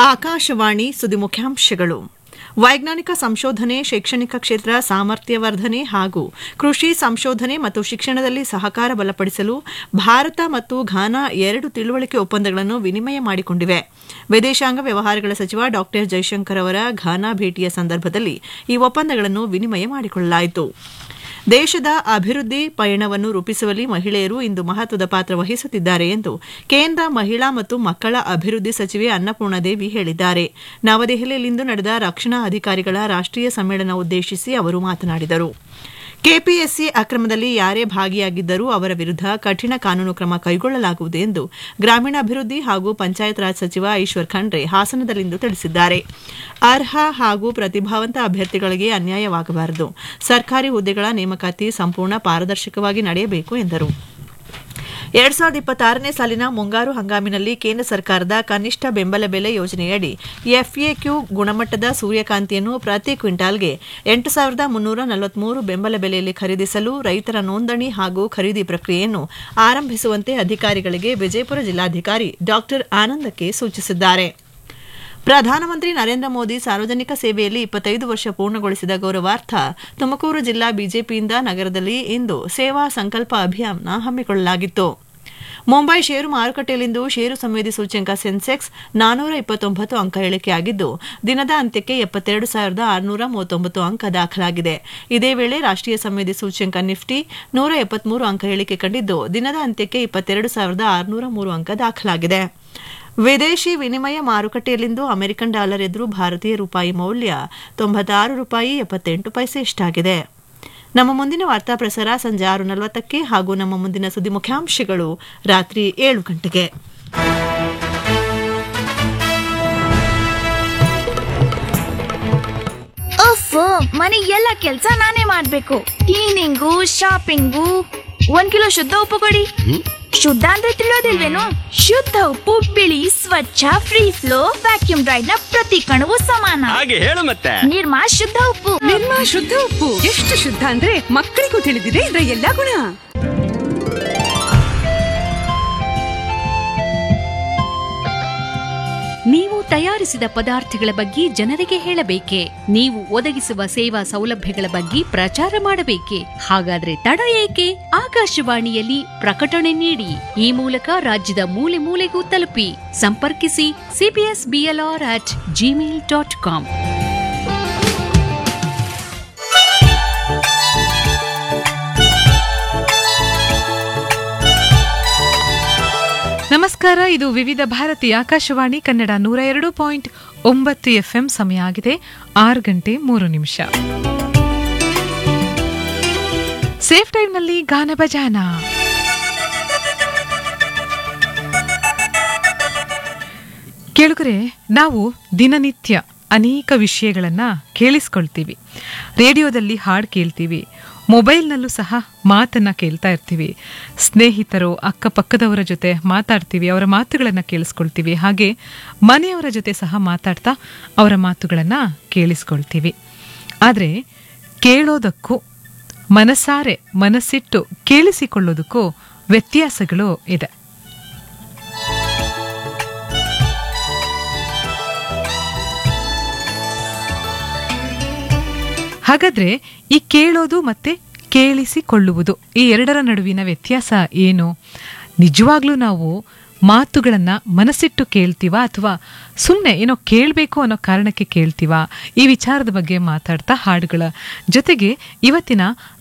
ಆಕಾಶವಾಣಿ ಸುದ್ದಿ ಮುಖ್ಯಾಂಶಗಳು ವೈಜ್ಞಾನಿಕ ಸಂಶೋಧನೆ ಶೈಕ್ಷಣಿಕ ಕ್ಷೇತ್ರ ಸಾಮರ್ಥ್ಯ ವರ್ಧನೆ ಹಾಗೂ ಕೃಷಿ ಸಂಶೋಧನೆ ಮತ್ತು ಶಿಕ್ಷಣದಲ್ಲಿ ಸಹಕಾರ ಬಲಪಡಿಸಲು ಭಾರತ ಮತ್ತು ಘಾನಾ ಎರಡು ತಿಳುವಳಿಕೆ ಒಪ್ಪಂದಗಳನ್ನು ವಿನಿಮಯ ಮಾಡಿಕೊಂಡಿವೆ ವಿದೇಶಾಂಗ ವ್ಯವಹಾರಗಳ ಸಚಿವ ಡಾ ಜೈಶಂಕರ್ ಅವರ ಘಾನಾ ಭೇಟಿಯ ಸಂದರ್ಭದಲ್ಲಿ ಈ ಒಪ್ಪಂದಗಳನ್ನು ವಿನಿಮಯ ಮಾಡಿಕೊಳ್ಳಲಾಯಿತು ದೇಶದ ಅಭಿವೃದ್ಧಿ ಪಯಣವನ್ನು ರೂಪಿಸುವಲ್ಲಿ ಮಹಿಳೆಯರು ಇಂದು ಮಹತ್ವದ ಪಾತ್ರ ವಹಿಸುತ್ತಿದ್ದಾರೆ ಎಂದು ಕೇಂದ್ರ ಮಹಿಳಾ ಮತ್ತು ಮಕ್ಕಳ ಅಭಿವೃದ್ಧಿ ಸಚಿವೆ ಅನ್ನಪೂರ್ಣದೇವಿ ಹೇಳಿದ್ದಾರೆ ನವದೆಹಲಿಯಲ್ಲಿಂದು ನಡೆದ ರಕ್ಷಣಾ ಅಧಿಕಾರಿಗಳ ರಾಷ್ಟೀಯ ಸಮ್ಮೇಳನ ಉದ್ದೇಶಿಸಿ ಅವರು ಮಾತನಾಡಿದರು ಕೆಪಿಎಸ್ಸಿ ಅಕ್ರಮದಲ್ಲಿ ಯಾರೇ ಭಾಗಿಯಾಗಿದ್ದರೂ ಅವರ ವಿರುದ್ಧ ಕಠಿಣ ಕಾನೂನು ಕ್ರಮ ಕೈಗೊಳ್ಳಲಾಗುವುದು ಎಂದು ಗ್ರಾಮೀಣಾಭಿವೃದ್ಧಿ ಹಾಗೂ ಪಂಚಾಯತ್ ರಾಜ್ ಸಚಿವ ಈಶ್ವರ್ ಖಂಡ್ರೆ ಹಾಸನದಲ್ಲಿಂದು ತಿಳಿಸಿದ್ದಾರೆ ಅರ್ಹ ಹಾಗೂ ಪ್ರತಿಭಾವಂತ ಅಭ್ಯರ್ಥಿಗಳಿಗೆ ಅನ್ಯಾಯವಾಗಬಾರದು ಸರ್ಕಾರಿ ಹುದ್ದೆಗಳ ನೇಮಕಾತಿ ಸಂಪೂರ್ಣ ಪಾರದರ್ಶಕವಾಗಿ ನಡೆಯಬೇಕು ಎಂದರು ಎರಡ್ ಸಾವಿರದ ಇಪ್ಪತ್ತಾರನೇ ಸಾಲಿನ ಮುಂಗಾರು ಹಂಗಾಮಿನಲ್ಲಿ ಕೇಂದ್ರ ಸರ್ಕಾರದ ಕನಿಷ್ಠ ಬೆಂಬಲ ಬೆಲೆ ಯೋಜನೆಯಡಿ ಎಫ್ಎಕ್ಯೂ ಗುಣಮಟ್ಟದ ಸೂರ್ಯಕಾಂತಿಯನ್ನು ಪ್ರತಿ ಕ್ವಿಂಟಾಲ್ಗೆ ಎಂಟು ಸಾವಿರದ ಮುನ್ನೂರ ನಲವತ್ಮೂರು ಬೆಂಬಲ ಬೆಲೆಯಲ್ಲಿ ಖರೀದಿಸಲು ರೈತರ ನೋಂದಣಿ ಹಾಗೂ ಖರೀದಿ ಪ್ರಕ್ರಿಯೆಯನ್ನು ಆರಂಭಿಸುವಂತೆ ಅಧಿಕಾರಿಗಳಿಗೆ ವಿಜಯಪುರ ಜಿಲ್ಲಾಧಿಕಾರಿ ಡಾ ಆನಂದಕ್ಕೆ ಸೂಚಿಸಿದ್ದಾರೆ ಪ್ರಧಾನಮಂತ್ರಿ ನರೇಂದ್ರ ಮೋದಿ ಸಾರ್ವಜನಿಕ ಸೇವೆಯಲ್ಲಿ ಇಪ್ಪತ್ತೈದು ವರ್ಷ ಪೂರ್ಣಗೊಳಿಸಿದ ಗೌರವಾರ್ಥ ತುಮಕೂರು ಜಿಲ್ಲಾ ಬಿಜೆಪಿಯಿಂದ ನಗರದಲ್ಲಿ ಇಂದು ಸೇವಾ ಸಂಕಲ್ಪ ಅಭಿಯಾನ ಹಮ್ಮಿಕೊಳ್ಳಲಾಗಿತ್ತು ಮುಂಬೈ ಷೇರು ಮಾರುಕಟ್ಟೆಯಲ್ಲಿಂದು ಷೇರು ಸಂವೇದಿ ಸೂಚ್ಯಂಕ ಸೆನ್ಸೆಕ್ಸ್ ನಾನೂರ ಇಪ್ಪತ್ತೊಂಬತ್ತು ಅಂಕ ಇಳಿಕೆಯಾಗಿದ್ದು ದಿನದ ಅಂತ್ಯಕ್ಕೆ ಎಪ್ಪತ್ತೆರಡು ಸಾವಿರದ ಆರುನೂರ ಮೂವತ್ತೊಂಬತ್ತು ಅಂಕ ದಾಖಲಾಗಿದೆ ಇದೇ ವೇಳೆ ರಾಷ್ಟೀಯ ಸಂವೇದಿ ಸೂಚ್ಯಂಕ ನಿಫ್ಟಿ ನೂರ ಎಪ್ಪತ್ಮೂರು ಅಂಕ ಇಳಿಕೆ ಕಂಡಿದ್ದು ದಿನದ ಅಂತ್ಯಕ್ಕೆ ಇಪ್ಪತ್ತೆರಡು ಸಾವಿರದ ಆರುನೂರ ಮೂರು ಅಂಕ ದಾಖಲಾಗಿದೆ ವಿದೇಶಿ ವಿನಿಮಯ ಮಾರುಕಟ್ಟೆಯಲ್ಲಿಂದು ಅಮೆರಿಕನ್ ಡಾಲರ್ ಎದುರು ಭಾರತೀಯ ರೂಪಾಯಿ ಮೌಲ್ಯ ತೊಂಬತ್ತಾರು ರೂಪಾಯಿ ಎಪ್ಪತ್ತೆಂಟು ಪೈಸೆ ಇಷ್ಟಾಗಿದೆ ನಮ್ಮ ಮುಂದಿನ ವಾರ್ತಾ ಪ್ರಸಾರ ಸಂಜೆ ಆರು ನಲವತ್ತಕ್ಕೆ ಹಾಗೂ ನಮ್ಮ ಮುಂದಿನ ಸುದ್ದಿ ಮುಖ್ಯಾಂಶಗಳು ರಾತ್ರಿ ಏಳು ಗಂಟೆಗೆ ಅಫ್ ಮನೆ ಎಲ್ಲ ಕೆಲ್ಸ ನಾನೇ ಮಾಡ್ಬೇಕು ಕ್ಲೀನಿಂಗು ಶಾಪಿಂಗು ಒಂದ್ ಕಿಲೋ ಶುದ್ಧ ಉಪ್ಪು ಕೊಡಿ ಶುದ್ಧ ಅಂದ್ರೆ ತಿಳಿಯೋದಿಲ್ವೇನು ಶುದ್ಧ ಉಪ್ಪು ಬಿಳಿ ಸ್ವಚ್ಛ ಫ್ರೀ ಫ್ಲೋ ವ್ಯಾಕ್ಯೂಮ್ ಡ್ರೈಡ್ ನ ಪ್ರತಿ ಕಣವು ಸಮಾನ ಹಾಗೆ ಹೇಳು ಮತ್ತೆ ನಿರ್ಮಾ ಶುದ್ಧ ಉಪ್ಪು ನಿರ್ಮಾ ಶುದ್ಧ ಉಪ್ಪು ಎಷ್ಟು ಶುದ್ಧ ಅಂದ್ರೆ ಮಕ್ಕಳಿಗೂ ತಿಳಿದಿದೆ ಇದರ ಎಲ್ಲಾ ಗುಣ ನೀವು ತಯಾರಿಸಿದ ಪದಾರ್ಥಗಳ ಬಗ್ಗೆ ಜನರಿಗೆ ಹೇಳಬೇಕೆ ನೀವು ಒದಗಿಸುವ ಸೇವಾ ಸೌಲಭ್ಯಗಳ ಬಗ್ಗೆ ಪ್ರಚಾರ ಮಾಡಬೇಕೆ ಹಾಗಾದ್ರೆ ತಡ ಏಕೆ ಆಕಾಶವಾಣಿಯಲ್ಲಿ ಪ್ರಕಟಣೆ ನೀಡಿ ಈ ಮೂಲಕ ರಾಜ್ಯದ ಮೂಲೆ ಮೂಲೆಗೂ ತಲುಪಿ ಸಂಪರ್ಕಿಸಿ CBS BLR at Gmail dot com ನಮಸ್ಕಾರ ಇದು ವಿವಿಧ ಭಾರತಿ ಆಕಾಶವಾಣಿ ಕನ್ನಡ ನೂರ ಎರಡು ಪಾಯಿಂಟ್ ಒಂಬತ್ತು ಎಫ್ಎಂ ಸಮಯ ಆಗಿದೆ ಆರು ಗಂಟೆ ಮೂರು ನಿಮಿಷ ಸೇಫ್ ಟೈಮ್ನಲ್ಲಿ ಗಾನ ಬಜಾನ ಕೇಳುಗರೆ ನಾವು ದಿನನಿತ್ಯ ಅನೇಕ ವಿಷಯಗಳನ್ನ ಕೇಳಿಸ್ಕೊಳ್ತೀವಿ ರೇಡಿಯೋದಲ್ಲಿ ಹಾಡು ಕೇಳ್ತೀವಿ ಮೊಬೈಲ್ನಲ್ಲೂ ಸಹ ಮಾತನ್ನ ಕೇಳ್ತಾ ಇರ್ತೀವಿ ಸ್ನೇಹಿತರು ಅಕ್ಕಪಕ್ಕದವರ ಜೊತೆ ಮಾತಾಡ್ತೀವಿ ಅವರ ಮಾತುಗಳನ್ನು ಕೇಳಿಸ್ಕೊಳ್ತೀವಿ ಹಾಗೆ ಮನೆಯವರ ಜೊತೆ ಸಹ ಮಾತಾಡ್ತಾ ಅವರ ಮಾತುಗಳನ್ನು ಕೇಳಿಸ್ಕೊಳ್ತೀವಿ ಆದರೆ ಕೇಳೋದಕ್ಕೂ ಮನಸಾರೆ ಮನಸ್ಸಿಟ್ಟು ಕೇಳಿಸಿಕೊಳ್ಳೋದಕ್ಕೂ ವ್ಯತ್ಯಾಸಗಳು ಇದೆ ಹಾಗಾದ್ರೆ ಈ ಕೇಳೋದು ಮತ್ತೆ ಕೇಳಿಸಿಕೊಳ್ಳುವುದು ಈ ಎರಡರ ನಡುವಿನ ವ್ಯತ್ಯಾಸ ಏನು ನಿಜವಾಗ್ಲೂ ನಾವು ಮಾತುಗಳನ್ನ ಮನಸ್ಸಿಟ್ಟು ಕೇಳ್ತೀವಾ ಅಥವಾ ಸುಮ್ಮನೆ ಏನೋ ಕೇಳಬೇಕು ಅನ್ನೋ ಕಾರಣಕ್ಕೆ ಕೇಳ್ತೀವಾ ಈ ವಿಚಾರದ ಬಗ್ಗೆ ಮಾತಾಡ್ತಾ ಹಾಡುಗಳ ಜೊತೆಗೆ ಇವತ್ತಿನ